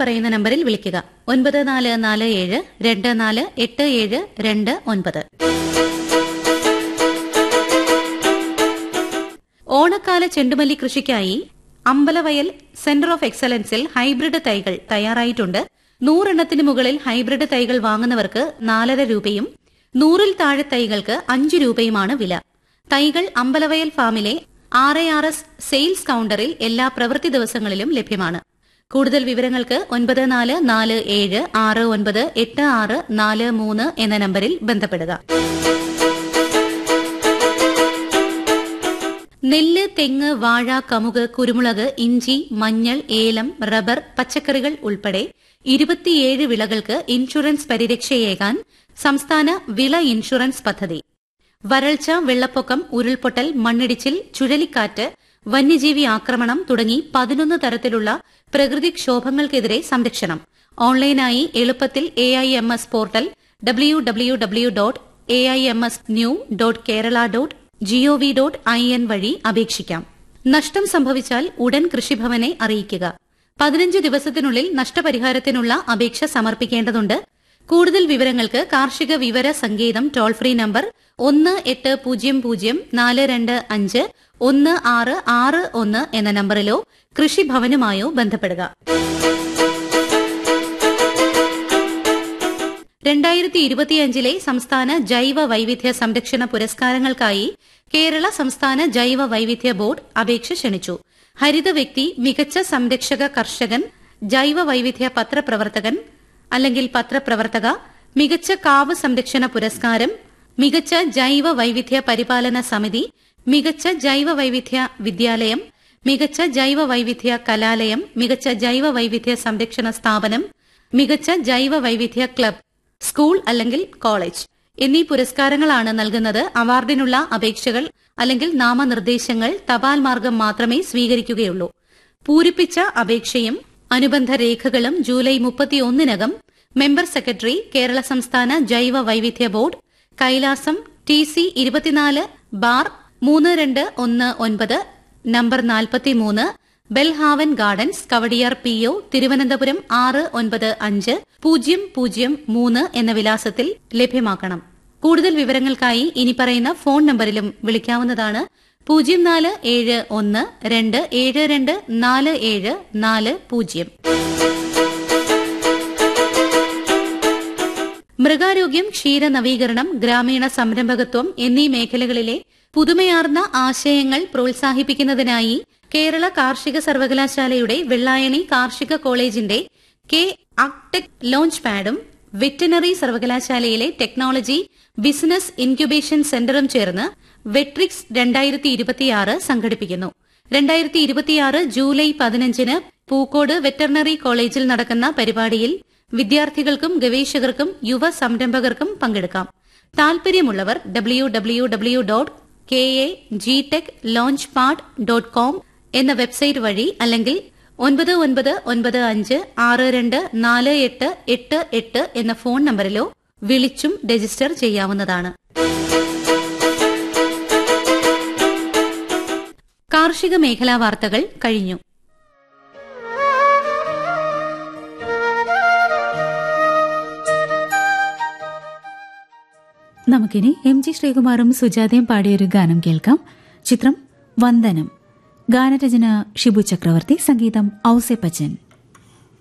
പറയുന്ന നമ്പറിൽ വിളിക്കുക ഒൻപത് നാല് നാല് ഏഴ് രണ്ട് നാല് എട്ട് ഏഴ് രണ്ട് ഒൻപത് ഓണക്കാല ചെണ്ടുമല്ലി കൃഷിക്കായി അമ്പലവയൽ സെന്റർ ഓഫ് എക്സലൻസിൽ ഹൈബ്രിഡ് തൈകൾ തയ്യാറായിട്ടുണ്ട് നൂറെണ്ണത്തിന് മുകളിൽ ഹൈബ്രിഡ് തൈകൾ വാങ്ങുന്നവർക്ക് നാലര രൂപയും നൂറിൽ താഴെ തൈകൾക്ക് അഞ്ചു രൂപയുമാണ് വില തൈകൾ അമ്പലവയൽ ഫാമിലെ R A R S sales കൌണ്ടറിൽ എല്ലാ പ്രവൃത്തി ദിവസങ്ങളിലും ലഭ്യമാണ് കൂടുതൽ വിവരങ്ങൾക്ക് ഒൻപത് നാല് നാല് ഏഴ് ആറ് ഒൻപത് എട്ട് ആറ് നാല് മൂന്ന് എന്ന നമ്പറിൽ ബന്ധപ്പെടുക നെല്ല് തെങ്ങ് വാഴ കമുക് കുരുമുളക് ഇഞ്ചി മഞ്ഞൾ ഏലം റബ്ബർ പച്ചക്കറികൾ ഉൾപ്പെടെ ഇരുപത്തിയേഴ് വിളകൾക്ക് ഇൻഷുറൻസ് പരിരക്ഷയേകാൻ സംസ്ഥാന വിള ഇൻഷുറൻസ് പദ്ധതി വരൾച്ച വെള്ളപ്പൊക്കം ഉരുൾപൊട്ടൽ മണ്ണിടിച്ചിൽ ചുഴലിക്കാറ്റ് വന്യജീവി ആക്രമണം തുടങ്ങി പതിനൊന്ന് തരത്തിലുള്ള പ്രകൃതിക്ഷോഭങ്ങൾക്കെതിരെ സംരക്ഷണം ഓൺലൈനായി എളുപ്പത്തിൽ A I M S portal W W W dot A I M S new dot Kerala dot G O V dot I N വഴി അപേക്ഷിക്കാം നഷ്ടം സംഭവിച്ചാൽ ഉടൻ കൃഷിഭവനെ അറിയിക്കുക പതിനഞ്ച് ദിവസത്തിനുള്ളിൽ നഷ്ടപരിഹാരത്തിനുള്ള അപേക്ഷ സമർപ്പിക്കേണ്ടതുണ്ട് കൂടുതൽ വിവരങ്ങൾക്ക് കാർഷിക വിവര സങ്കേതം ടോൾ ഫ്രീ നമ്പർ ഒന്ന് എട്ട് പൂജ്യം പൂജ്യം നാല് രണ്ട് അഞ്ച് ഒന്ന് ആറ് ആറ് ഒന്ന് എന്ന നമ്പറിലോ കൃഷിഭവനുമായോ ബന്ധപ്പെടുക രണ്ടായിരത്തി ഇരുപത്തിയഞ്ചിലെ സംസ്ഥാന ജൈവ വൈവിധ്യ സംരക്ഷണ പുരസ്കാരങ്ങൾക്കായി കേരള സംസ്ഥാന ജൈവ വൈവിധ്യ ബോർഡ് അപേക്ഷ ക്ഷണിച്ചു ഹരിത വ്യക്തി മികച്ച സംരക്ഷക കർഷകൻ ജൈവ വൈവിധ്യ പത്രപ്രവർത്തകൻ അല്ലെങ്കിൽ പത്രപ്രവർത്തക മികച്ച കാവ് സംരക്ഷണ പുരസ്കാരം മികച്ച ജൈവ വൈവിധ്യ പരിപാലന സമിതി മികച്ച ജൈവ വൈവിധ്യ വിദ്യാലയം മികച്ച ജൈവ വൈവിധ്യ കലാലയം മികച്ച ജൈവ വൈവിധ്യ സംരക്ഷണ സ്ഥാപനം മികച്ച ജൈവ വൈവിധ്യ ക്ലബ് സ്കൂൾ അല്ലെങ്കിൽ കോളേജ് എന്നീ പുരസ്കാരങ്ങളാണ് നൽകുന്നത് അവാർഡിനുള്ള അപേക്ഷകൾ അല്ലെങ്കിൽ നാമനിർദ്ദേശങ്ങൾ തപാൽ മാർഗം മാത്രമേ സ്വീകരിക്കുകയുള്ളൂ പൂരിപ്പിച്ച അപേക്ഷയും അനുബന്ധ രേഖകളും ജൂലൈ മുപ്പത്തിയൊന്നിനകം മെമ്പർ സെക്രട്ടറി കേരള സംസ്ഥാന ജൈവ വൈവിധ്യ ബോർഡ് കൈലാസം ടി സി ഇരുപത്തിനാല് ബാർ മൂന്ന് രണ്ട് ഒന്ന് ഒൻപത് നമ്പർ നാൽപ്പത്തിമൂന്ന് Belhaven Gardens Kawdiar P O Thiruvananthapuram ആറ് ഒൻപത് അഞ്ച് പൂജ്യം പൂജ്യം മൂന്ന് എന്ന വിലാസത്തിൽ ലഭ്യമാക്കണം കൂടുതൽ വിവരങ്ങൾക്കായി ഇനി പറയുന്ന ഫോൺ നമ്പറിലും വിളിക്കാവുന്നതാണ് പൂജ്യം നാല് ഏഴ് ഒന്ന് രണ്ട് ഏഴ് രണ്ട് നാല് ഏഴ് നാല് പൂജ്യം മൃഗാരോഗ്യം ക്ഷീര നവീകരണം ഗ്രാമീണ സംരംഭകത്വം എന്നീ മേഖലകളിലെ പുതുമയാർന്ന ആശയങ്ങൾ പ്രോത്സാഹിപ്പിക്കുന്നതിനായി കേരള കാർഷിക സർവകലാശാലയുടെ വെള്ളായണി കാർഷിക കോളേജിന്റെ കെ അക്ടെക് ലോഞ്ച് പാഡും വെറ്റിനറി സർവകലാശാലയിലെ ടെക്നോളജി ബിസിനസ് ഇൻക്യുബേഷൻ സെന്ററും ചേർന്ന് വെട്രിക്സ് രണ്ടായിരത്തി ഇരുപത്തിയാറ് സംഘടിപ്പിക്കുന്നു രണ്ടായിരത്തി ഇരുപത്തിയാറ് ജൂലൈ പതിനഞ്ചിന് പൂക്കോട് വെറ്ററിനറി കോളേജിൽ നടക്കുന്ന പരിപാടിയിൽ വിദ്യാർത്ഥികൾക്കും ഗവേഷകർക്കും യുവ സംരംഭകർക്കും പങ്കെടുക്കാം താൽപര്യമുള്ളവർ W W W dot K A G tech launch pad dot com എന്ന വെബ്സൈറ്റ് വഴി അല്ലെങ്കിൽ ഒൻപത് ഒൻപത് ഒൻപത് അഞ്ച് ആറ് രണ്ട് നാല് എട്ട് എട്ട് എട്ട് എന്ന ഫോൺ നമ്പറിലോ വിളിച്ചും രജിസ്റ്റർ ചെയ്യാവുന്നതാണ് കാർഷിക മേഖലാ വാർത്തകൾ കഴിഞ്ഞു നമുക്കിനി എം ജി ശ്രീകുമാറും സുജാതയും പാടിയൊരു ഗാനം കേൾക്കാം ചിത്രം വന്ദനം ഗാനരചന ഷിബു ചക്രവർത്തി സംഗീതം ഔസെ പച്ചൻ